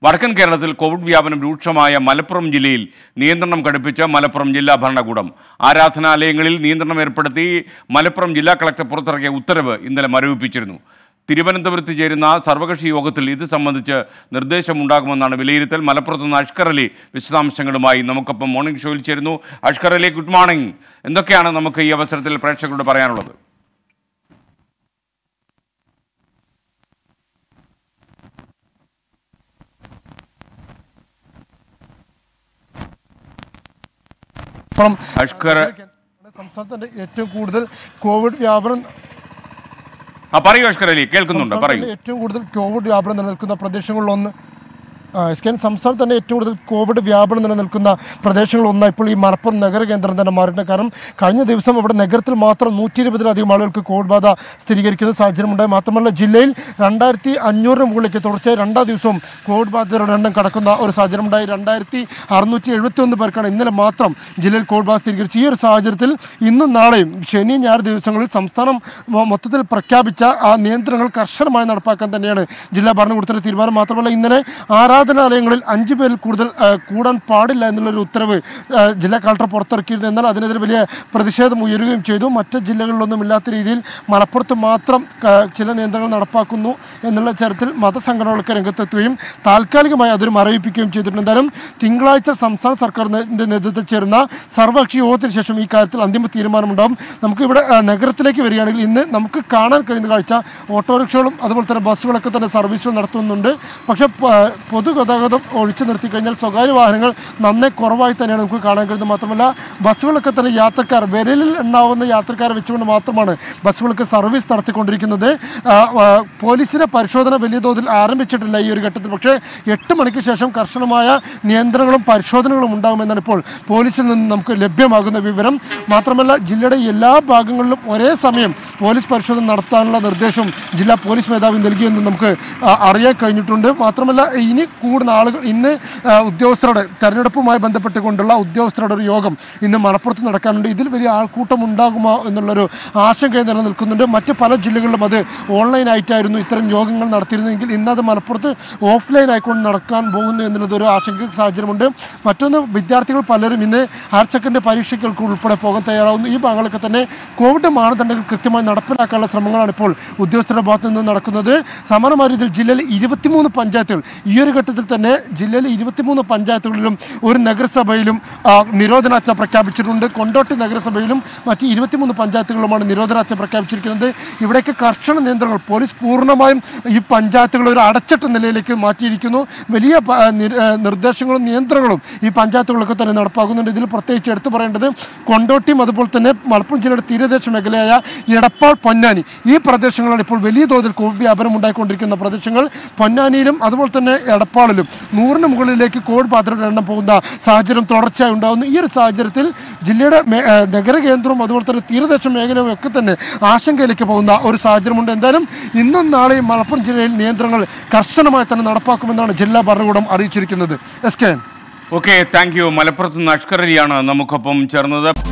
വടക്കൻ കേരളത്തിൽ കോവിഡ് വ്യാപനം രൂക്ഷമായ മലപ്പുറം ജില്ലയിൽ നിയന്ത്രണം കടുപ്പിച്ച മലപ്പുറം ജില്ലാ ഭരണകൂടം ആരാധനാലയങ്ങളിൽ നിയന്ത്രണം ഏർപ്പെടുത്തി മലപ്പുറം ജില്ലാ കളക്ടർ പുറത്തിറക്കിയ ഉത്തരവ് ഇന്നലെ മരവിപ്പിച്ചിരുന്നു തിരുവനന്തപുരത്ത് ചേരുന്ന സർവകക്ഷി യോഗത്തിൽ ഇത് സംബന്ധിച്ച് നിർദ്ദേശമുണ്ടാകുമെന്നാണ് വിലയിരുത്തൽ മലപ്പുറത്ത് നിന്ന് അഷ്കർ അലി വിശദാംശങ്ങളുമായി നമുക്കൊപ്പം മോർണിംഗ് ഷോയിൽ ചേരുന്നു അഷ്കർ അലി ഗുഡ് മോർണിംഗ് എന്തൊക്കെയാണ് നമുക്ക് ഈ അവസരത്തിൽ പ്രേക്ഷകരോട് പറയാനുള്ളത് മലപ്പുറം അഷ്കർ സംസ്ഥാനത്തിന്റെ ഏറ്റവും കൂടുതൽ കോവിഡ് വ്യാപനം ആ പറയൂ അഷ്കർ അലി കേൾക്കുന്നുണ്ട് പറയൂ സംസ്ഥാനത്തിന്റെ ഏറ്റവും കൂടുതൽ കോവിഡ് വ്യാപനം നിലനിൽക്കുന്ന പ്രദേശങ്ങളിലൊന്ന് ആ, എസ് കെ എൻ സംസ്ഥാനത്ത് തന്നെ ഏറ്റവും കൂടുതൽ കോവിഡ് വ്യാപനം നിലനിൽക്കുന്ന പ്രദേശങ്ങളൊന്ന് ഇപ്പോൾ ഈ മലപ്പുറം നഗര കേന്ദ്രം തന്നെ മാറിയിട്ടുണ്ട് കാരണം കഴിഞ്ഞ ദിവസം ഇവിടെ നഗരത്തിൽ മാത്രം നൂറ്റി ഇരുപതിലധികം ആളുകൾക്ക് കോവിഡ് ബാധ സ്ഥിരീകരിക്കുന്ന സാഹചര്യമുണ്ടായി മാത്രമല്ല ജില്ലയിൽ രണ്ടായിരത്തി അഞ്ഞൂറിന് മുകളിലേക്ക് തുടർച്ചയായി രണ്ടാം ദിവസവും കോവിഡ് ബാധിതരുടെ എണ്ണം കടക്കുന്ന ഒരു സാഹചര്യമുണ്ടായി രണ്ടായിരത്തി അറുന്നൂറ്റി എഴുപത്തി ഒന്ന് പേർക്കാണ് ഇന്നലെ മാത്രം ജില്ലയിൽ കോവിഡ് ബാധ സ്ഥിരീകരിച്ചത് ഈ ഒരു സാഹചര്യത്തിൽ ഇന്നും നാളെയും ശനി ഞായർ ദിവസങ്ങളിൽ സംസ്ഥാനം മൊ- മൊത്തത്തിൽ പ്രഖ്യാപിച്ച ആ നിയന്ത്രണങ്ങൾ കർശനമായി നടപ്പാക്കാൻ തന്നെയാണ് ജില്ലാ ഭരണകൂടത്തിന്റെ തീരുമാനം മാത്രമല്ല ഇന്നലെ ആരാധനാലയങ്ങളിൽ അഞ്ചു പേരിൽ കൂടുതൽ ആ, കൂടാൻ പാടില്ല എന്നുള്ളൊരു ഉത്തരവ് ആ, ജില്ലാ കളക്ടർ പുറത്തിറക്കിയിരുന്നു എന്നാൽ അതിനെതിരെ വലിയ പ്രതിഷേധം ഉയരുകയും ചെയ്തു മറ്റ് ജില്ലകളിലൊന്നും ഇല്ലാത്ത രീതിയിൽ മലപ്പുറത്ത് മാത്രം ആ, ചില നിയന്ത്രണങ്ങൾ നടപ്പാക്കുന്നു എന്നുള്ള തരത്തിൽ മതസംഘടനകളൊക്കെ രംഗത്തെത്തുകയും താൽക്കാലികമായി അതൊരു മറവിപ്പിക്കുകയും ചെയ്തിട്ടുണ്ട് എന്തായാലും തിങ്കളാഴ്ച സംസ്ഥാന സർക്കാരിന്റെ നേതൃത്വത്തിൽ ചേരുന്ന സർവകക്ഷി യോഗത്തിന് ശേഷം ഈ കാര്യത്തിൽ അന്തിമ തീരുമാനമുണ്ടാകും നമുക്ക് ഇവിടെ ആ, നഗരത്തിലേക്ക് വരികയാണെങ്കിൽ ഇന്ന് നമുക്ക് കാണാൻ കഴിയുന്ന കാഴ്ച ഓട്ടോറിക്ഷകളും അതുപോലെ തന്നെ ബസ്സുകളൊക്കെ തന്നെ സർവീസുകൾ നടത്തുന്നുണ്ട് പക്ഷേ പ- പൊതുഗതാഗതം ഒഴിച്ചു നിർത്തി കഴിഞ്ഞാൽ സ്വകാര്യ വാഹനങ്ങൾ നന്നേ കുറവായി തന്നെയാണ് നമുക്ക് കാണാൻ കഴിയുന്നത് മാത്രമല്ല ബസ്സുകളൊക്കെ തന്നെ യാത്രക്കാർ വിരലിൽ എണ്ണാവുന്ന യാത്രക്കാരെ വെച്ചുകൊണ്ട് മാത്രമാണ് ബസ്സുകൾക്ക് സർവീസ് നടത്തിക്കൊണ്ടിരിക്കുന്നത് ആ, ആ, പോലീസിന്റെ പരിശോധന വലിയ തോതിൽ ആരംഭിച്ചിട്ടില്ല ഈ ഒരു ഘട്ടത്തിൽ പക്ഷേ എട്ട് മണിക്ക് ശേഷം കർശനമായ നിയന്ത്രണങ്ങളും പരിശോധനകളും ഉണ്ടാകുമെന്നാണ് ഇപ്പോൾ പോലീസിൽ നിന്ന് നമുക്ക് ലഭ്യമാകുന്ന വിവരം മാത്രമല്ല ജില്ലയുടെ എല്ലാ ഭാഗങ്ങളിലും ഒരേ സമയം പോലീസ് പരിശോധന നടത്താനുള്ള നിർദ്ദേശം ജില്ലാ പോലീസ് മേധാവി നൽകിയെന്ന് നമുക്ക് ആ, അറിയാൻ കഴിഞ്ഞിട്ടുണ്ട് മാത്രമല്ല ഇനി കൂടുന്ന ആളുകൾ ഇന്ന് ആ, ഉദ്യോഗസ്ഥരുടെ തെരഞ്ഞെടുപ്പുമായി ബന്ധപ്പെട്ടുകൊണ്ടുള്ള ഉദ്യോഗസ്ഥരുടെ ഒരു യോഗം ഇന്ന് മലപ്പുറത്ത് നടക്കാനുണ്ട് ഇതിൽ വലിയ ആൾക്കൂട്ടം ഉണ്ടാകുമോ എന്നുള്ളൊരു ആശങ്ക നിലനിൽക്കുന്നുണ്ട് മറ്റ് പല ജില്ലകളിലും അത് ഓൺലൈൻ ആയിട്ടായിരുന്നു ഇത്തരം യോഗങ്ങൾ നടത്തിയിരുന്നെങ്കിൽ ഇന്ന് അത് മലപ്പുറത്ത് ഓഫ്ലൈൻ ആയിക്കൊണ്ട് നടക്കാൻ പോകുന്നു എന്നുള്ളത് ഒരു ആശങ്ക സാഹചര്യമുണ്ട് മറ്റൊന്ന് വിദ്യാർത്ഥികൾ പലരും ഇന്ന് ഹയർ സെക്കൻഡറി പരീക്ഷകൾക്ക് ഉൾപ്പെടെ പോകാൻ തയ്യാറാവുന്നു ഈ ഭാഗങ്ങളൊക്കെ തന്നെ കോവിഡ് മാനദണ്ഡങ്ങൾ കൃത്യമായി നടപ്പിലാക്കാനുള്ള ശ്രമങ്ങളാണ് ഇപ്പോൾ ഉദ്യോഗസ്ഥരുടെ ഭാഗത്തു നിന്ന് നടക്കുന്നത് സമാനമായ രീതിയിൽ ജില്ലയിൽ ഇരുപത്തിമൂന്ന് പഞ്ചായത്തുകൾ ഈ ഒരു ഘട്ടത്തിൽ തന്നെ ജില്ലയിലെ ഇരുപത്തിമൂന്ന് പഞ്ചായത്തുകളിലും ഒരു നഗരസഭയിലും ആ, നിരോധനാജ്ഞ പ്രഖ്യാപിച്ചിട്ടുണ്ട് കൊണ്ടോട്ടി നഗരസഭയിലും മറ്റ് ഇരുപത്തിമൂന്ന് പഞ്ചായത്തുകളുമാണ് നിരോധനാജ്ഞ പ്രഖ്യാപിച്ചിരിക്കുന്നത് ഇവിടേക്ക് കർശന നിയന്ത്രണങ്ങൾ പോലീസ് പൂർണ്ണമായും ഈ പഞ്ചായത്തുകൾ ഒരു അടച്ചിട്ട നിലയിലേക്ക് മാറ്റിയിരിക്കുന്നു വലിയ പ- നിർ- ഏ, നിർദ്ദേശങ്ങളും നിയന്ത്രണങ്ങളും ഈ പഞ്ചായത്തുകളൊക്കെ തന്നെ നടപ്പാക്കുന്നുണ്ട് ഇതിൽ പ്രത്യേകിച്ച് എടുത്തു പറയേണ്ടത് കൊണ്ടോട്ടിയും അതുപോലെ തന്നെ മലപ്പുറം ജില്ലയുടെ തീരദേശ മേഖലയായ എടപ്പാൾ പൊന്നാനി ഈ പ്രദേശങ്ങളാണ് ഇപ്പോൾ വലിയ തോതിൽ കോവിഡ് വ്യാപനം ഉണ്ടായിക്കൊണ്ടിരിക്കുന്ന പ്രദേശങ്ങൾ പൊന്നാനിയിലും അതുപോലെ തന്നെ എടപ്പാളിലും നൂറിന് മുകളിലേക്ക് കോവിഡ് ബാധിതരുടെ എണ്ണം പോകുന്ന സാഹചര്യം തുടർച്ചയായി ഉണ്ടാകുന്നു ഈ ഒരു സാഹചര്യത്തിൽ ജില്ലയുടെ മേ- ഏ, നഗരകേന്ദ്രവും അതുപോലെ തന്നെ തീരദേശ മേഖലയും ഒക്കെ തന്നെ ആശങ്കയിലേക്ക് പോകുന്ന ഒരു സാഹചര്യമുണ്ട് എന്തായാലും ഇന്നും നാളെയും മലപ്പുറം ജില്ലയിൽ നിയന്ത്രണങ്ങൾ കർശനമായി തന്നെ നടപ്പാക്കുമെന്നാണ് ജില്ലാ ഭരണകൂടം അറിയിച്ചിരിക്കുന്നത് S K N okay thank you മലപ്പുറത്ത് നിന്ന് അഷ്കർ അലിയാണ് നമുക്കൊപ്പം ചേർന്നത്